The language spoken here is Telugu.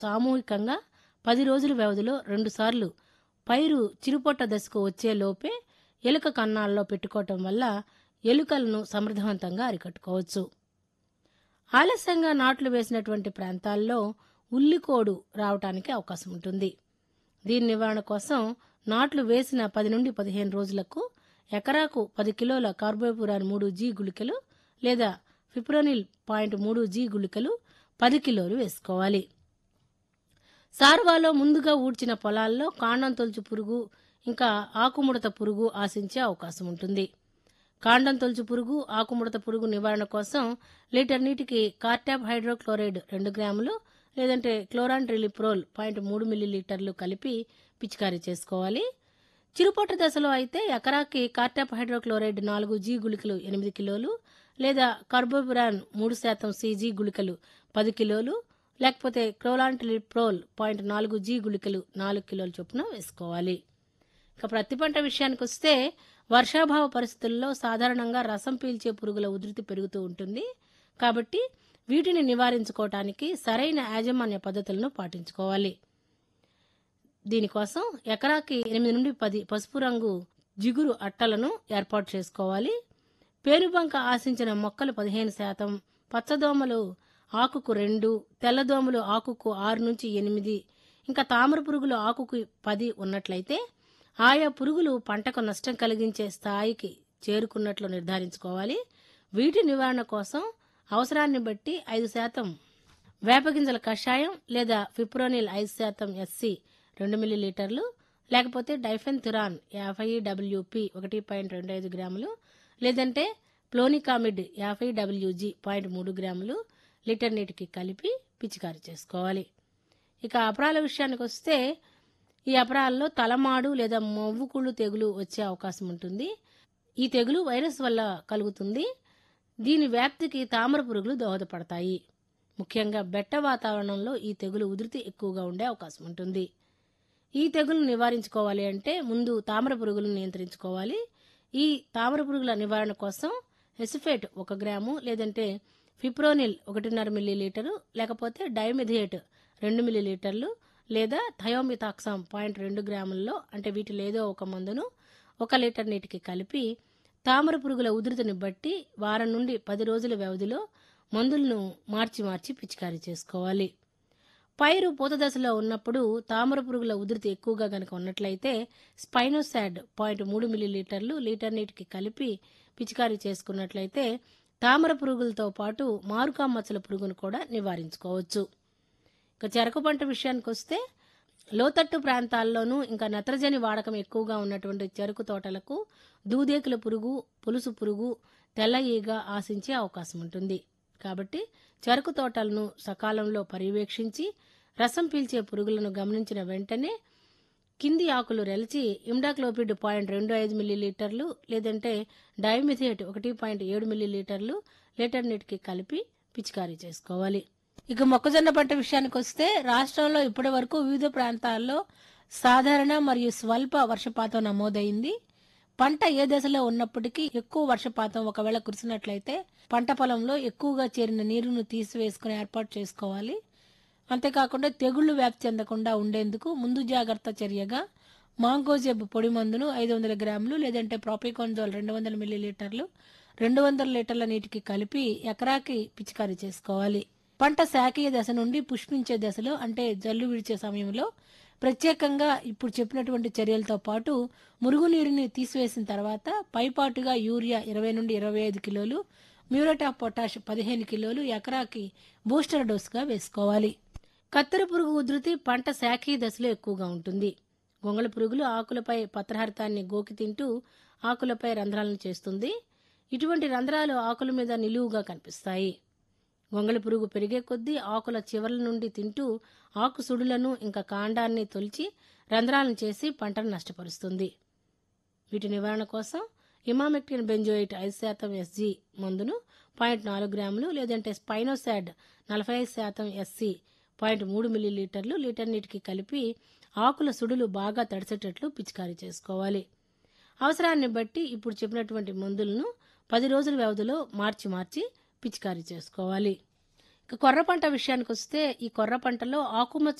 సామూహికంగా పది రోజుల వ్యవధిలో రెండుసార్లు పైరు చిరుపొట్ట దశకు వచ్చే లోపే ఎలుక కన్నాల్లో పెట్టుకోవటం వల్ల ఎలుకలను సమర్థవంతంగా అరికట్టుకోవచ్చు ఆలస్యంగా నాట్లు వేసినటువంటి ప్రాంతాల్లో ఉల్లికోడు రావటానికి అవకాశం ఉంటుంది దీని నివారణ కోసం నాట్లు వేసిన పది నుండి పదిహేను రోజులకు ఎకరాకు పది కిలోల కార్బోపురాన్ మూడు జీ గుళికలు లేదా ఫిప్రోనిల్ పాయింట్ మూడు జీ గుళికలు పది కిలోలు వేసుకోవాలి సార్వాలో ముందుగా ఊడ్చిన పొలాల్లో కాండం తొలుచు పురుగు ఇంకా ఆకుముడత పురుగు ఆశించే అవకాశం ఉంటుంది కాండం తొలుచు పురుగు ఆకుముడత పురుగు నివారణ కోసం లీటర్ నీటికి కార్టాప్ హైడ్రోక్లోరైడ్ రెండు గ్రాములు లేదంటే క్లోరాన్ ట్రిలిప్రోల్ పాయింట్ మూడు మిల్లీ లీటర్లు కలిపి పిచికారీ చేసుకోవాలి చిరుపొట్ట దశలో అయితే ఎకరాకి కార్టాప్ హైడ్రోక్లోరైడ్ నాలుగు జీ గుళికలు ఎనిమిది కిలోలు లేదా కార్బోబురాన్ మూడు శాతం సీజీ గుళికలు పది కిలోలు లేకపోతే క్లోలాంట్లిప్రోల్ పాయింట్ నాలుగు జీ గుళికలు నాలుగు కిలోల చొప్పున వేసుకోవాలి ఇక ప్రతి పంట విషయానికి వస్తే వర్షాభావ పరిస్థితుల్లో సాధారణంగా రసం పీల్చే పురుగుల ఉధృతి పెరుగుతూ ఉంటుంది కాబట్టి వీటిని నివారించుకోవటానికి సరైన యాజమాన్య పద్ధతులను పాటించుకోవాలి దీనికోసం ఎకరాకి ఎనిమిది నుండి పది పసుపు రంగు జిగురు అట్టలను ఏర్పాటు చేసుకోవాలి పేనుబంక ఆశించిన మొక్కలు పదిహేను శాతం పచ్చదోమలు ఆకుకు రెండు తెల్లదోమలు ఆకుకు ఆరు నుంచి ఎనిమిది ఇంకా తామర పురుగులు ఆకుకు పది ఉన్నట్లయితే ఆయా పురుగులు పంటకు నష్టం కలిగించే స్థాయికి చేరుకున్నట్లు నిర్ధారించుకోవాలి వీటి నివారణ కోసం అవసరాన్ని బట్టి ఐదు శాతం వేపగింజల కషాయం లేదా ఫిప్రోనిల్ ఐదు శాతం ఎస్సి రెండు మిల్లీలీటర్లు లేకపోతే డైఫెన్థురాన్ యాభై డబ్ల్యూపి ఒకటి పాయింట్ రెండు ఐదు గ్రాములు లేదంటే ప్లోనికామిడ్ యాభై డబ్ల్యూజీ పాయింట్ మూడు గ్రాములు లీటర్ నీటికి కలిపి పిచికారీ చేసుకోవాలి ఇక అపరాల విషయానికి వస్తే ఈ అపరాల్లో తలమాడు లేదా మొవ్వుకుళ్ళు తెగులు వచ్చే అవకాశం ఉంటుంది ఈ తెగులు వైరస్ వల్ల కలుగుతుంది దీని వ్యాప్తికి తామర పురుగులు దోహదపడతాయి ముఖ్యంగా బెట్ట వాతావరణంలో ఈ తెగులు ఉధృతి ఎక్కువగా ఉండే అవకాశం ఉంటుంది ఈ తెగులు నివారించుకోవాలి అంటే ముందు తామర పురుగులను నియంత్రించుకోవాలి ఈ తామర పురుగుల నివారణ కోసం ఎసిఫేట్ ఒక గ్రాము లేదంటే ఫిప్రోనిల్ ఒకటిన్నర మిల్లీలీటరు లేకపోతే డైమిథియేట్ రెండు మిల్లీలీటర్లు లేదా థయోమితాక్సామ్ పాయింట్ రెండు గ్రాముల్లో అంటే వీటిలో ఏదో ఒక మందును ఒక లీటర్ నీటికి కలిపి తామర పురుగుల ఉధృతిని బట్టి వారం నుండి పది రోజుల వ్యవధిలో మందులను మార్చి మార్చి పిచికారీ చేసుకోవాలి పైరు పూత దశలో ఉన్నప్పుడు తామర పురుగుల ఉధృతి ఎక్కువగా గనక ఉన్నట్లయితే స్పైనోసాడ్ పాయింట్ మూడు మిల్లీలీటర్లు లీటర్ నీటికి కలిపి పిచికారీ చేసుకున్నట్లయితే తామర పురుగులతో పాటు మారుకా మచ్చల పురుగును కూడా నివారించుకోవచ్చు ఇక చెరకు పంట విషయానికి వస్తే లోతట్టు ప్రాంతాల్లోనూ ఇంకా నత్రజని వాడకం ఎక్కువగా ఉన్నటువంటి చెరుకు తోటలకు దూదేకుల పురుగు పులుసు పురుగు తెల్ల ఈగ ఆశించే అవకాశం ఉంటుంది కాబట్టి చెరుకు తోటలను సకాలంలో పర్యవేక్షించి రసం పీల్చే పురుగులను గమనించిన వెంటనే కింది ఆకులు రెలిచి ఇమ్డాక్లోపిడ్ పాయింట్ రెండు ఐదు మిల్లీలీటర్లు లేదంటే డైమిథియేట్ ఒకటి పాయింట్ ఏడు మిల్లీలీటర్లు లీటర్ నీటికి కలిపి పిచికారీ చేసుకోవాలి ఇక మొక్కజొన్న పంట విషయానికి వస్తే రాష్ట్రంలో ఇప్పటి వరకు వివిధ ప్రాంతాల్లో సాధారణ మరియు స్వల్ప వర్షపాతం నమోదైంది పంట ఏ దశలో ఉన్నప్పటికీ ఎక్కువ వర్షపాతం ఒకవేళ కురిసినట్లయితే పంట పొలంలో ఎక్కువగా చేరిన నీరును తీసివేసుకుని ఏర్పాటు చేసుకోవాలి అంతేకాకుండా తెగుళ్లు వ్యాప్తి చెందకుండా ఉండేందుకు ముందు జాగ్రత్త చర్యగా మాంగోజెబ్ పొడి మందును ఐదు వందల గ్రాములు లేదంటే ప్రాపికోన్జోల్ రెండు వందల మిల్లీలీటర్లు రెండు వందల లీటర్ల నీటికి కలిపి ఎకరాకి పిచికారీ చేసుకోవాలి పంట శాఖీయ దశ నుండి పుష్పించే దశలో అంటే జల్లు విడిచే సమయంలో ప్రత్యేకంగా ఇప్పుడు చెప్పినటువంటి చర్యలతో పాటు మురుగునీరుని తీసివేసిన తర్వాత పైపాటుగా యూరియా ఇరవై నుండి ఇరవై ఐదు కిలోలు మ్యూరేట్ ఆఫ్ పొటాష్ పదిహేను కిలోలు ఎకరాకి బూస్టర్ డోస్గా వేసుకోవాలి కత్తెర పురుగు ఉధృతి పంట శాఖీ దశలో ఎక్కువగా ఉంటుంది గొంగళ పురుగులు ఆకులపై పత్రహరితాన్ని గోకి తింటూ ఆకులపై రంధ్రాలను చేస్తుంది ఇటువంటి రంధ్రాలు ఆకుల మీద నిలువుగా కనిపిస్తాయి గొంగళి పురుగు పెరిగే కొద్దీ ఆకుల చివర్ల నుండి తింటూ ఆకు సుడులను ఇంకా కాండాన్ని తొలిచి రంధ్రాలను చేసి పంటను నష్టపరుస్తుంది వీటి నివారణ కోసం ఇమామెక్టిన్ బెంజోయిట్ ఐదు శాతం ఎస్జీ మందును పాయింట్ నాలుగు గ్రాములు లేదంటే స్పైనోసాడ్ నలభై ఐదు శాతం ఎస్సి పాయింట్ మూడు మిల్లీలీటర్లు లీటర్ నీటికి కలిపి ఆకుల సుడులు బాగా తడిసేటట్లు పిచికారీ చేసుకోవాలి అవసరాన్ని బట్టి ఇప్పుడు చెప్పినటువంటి మందులను పది రోజుల వ్యవధిలో మార్చి మార్చి పిచికారీ చేసుకోవాలి కొర్ర పంట విషయానికి వస్తే ఈ కొర్ర పంటలో ఆకుమచ్చ